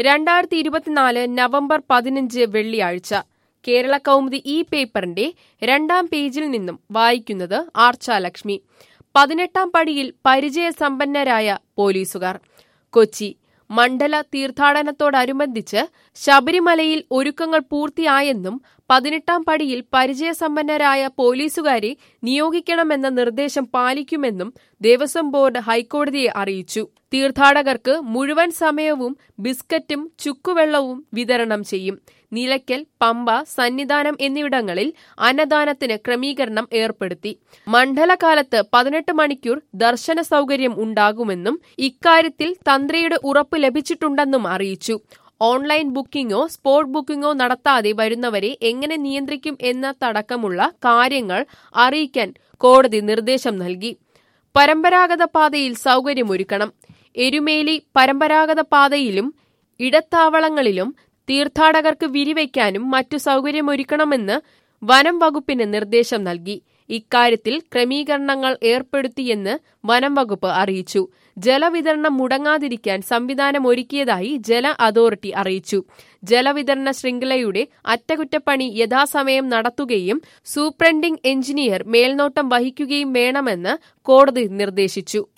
രണ്ടായിരത്തി ഇരുപത്തിനാല് നവംബർ പതിനഞ്ച് വെള്ളിയാഴ്ച കേരള കൗമുദി ഈ പേപ്പറിന്റെ രണ്ടാം പേജിൽ നിന്നും വായിക്കുന്നത് ആർച്ചാലക്ഷ്മി പതിനെട്ടാം പടിയിൽ പരിചയസമ്പന്നരായ പോലീസുകാർ കൊച്ചി മണ്ഡല തീർത്ഥാടനത്തോടനുബന്ധിച്ച് ശബരിമലയിൽ ഒരുക്കങ്ങൾ പൂർത്തിയായെന്നും പതിനെട്ടാം പടിയിൽ പരിചയസമ്പന്നരായ പോലീസുകാരെ നിയോഗിക്കണമെന്ന നിർദ്ദേശം പാലിക്കുമെന്നും ദേവസ്വം ബോർഡ് ഹൈക്കോടതിയെ അറിയിച്ചു തീർത്ഥാടകർക്ക് മുഴുവൻ സമയവും ബിസ്ക്കറ്റും ചുക്കുവെള്ളവും വിതരണം ചെയ്യും നിലയ്ക്കൽ പമ്പ സന്നിധാനം എന്നിവിടങ്ങളിൽ അന്നദാനത്തിന് ക്രമീകരണം ഏർപ്പെടുത്തി മണ്ഡലകാലത്ത് പതിനെട്ട് മണിക്കൂർ ദർശന സൗകര്യം ഉണ്ടാകുമെന്നും ഇക്കാര്യത്തിൽ തന്ത്രിയുടെ ഉറപ്പ് ലഭിച്ചിട്ടുണ്ടെന്നും അറിയിച്ചു ഓൺലൈൻ ബുക്കിംഗോ സ്പോട്ട് ബുക്കിംഗോ നടത്താതെ വരുന്നവരെ എങ്ങനെ നിയന്ത്രിക്കും എന്നതടക്കമുള്ള കാര്യങ്ങൾ അറിയിക്കാൻ കോടതി നിർദ്ദേശം നൽകി പരമ്പരാഗത പാതയിൽ സൗകര്യമൊരുക്കണം എരുമേലി പരമ്പരാഗത പാതയിലും ഇടത്താവളങ്ങളിലും തീർത്ഥാടകർക്ക് വിരിവയ്ക്കാനും മറ്റു സൗകര്യമൊരുക്കണമെന്ന് വനം വകുപ്പിന് നിർദ്ദേശം നൽകി ഇക്കാര്യത്തിൽ ക്രമീകരണങ്ങൾ ഏർപ്പെടുത്തിയെന്ന് വനം വകുപ്പ് അറിയിച്ചു ജലവിതരണം മുടങ്ങാതിരിക്കാൻ സംവിധാനമൊരുക്കിയതായി ജല അതോറിറ്റി അറിയിച്ചു ജലവിതരണ ശൃംഖലയുടെ അറ്റകുറ്റപ്പണി യഥാസമയം നടത്തുകയും സൂപ്രണ്ടിംഗ് എഞ്ചിനീയർ മേൽനോട്ടം വഹിക്കുകയും വേണമെന്ന് കോടതി നിർദ്ദേശിച്ചു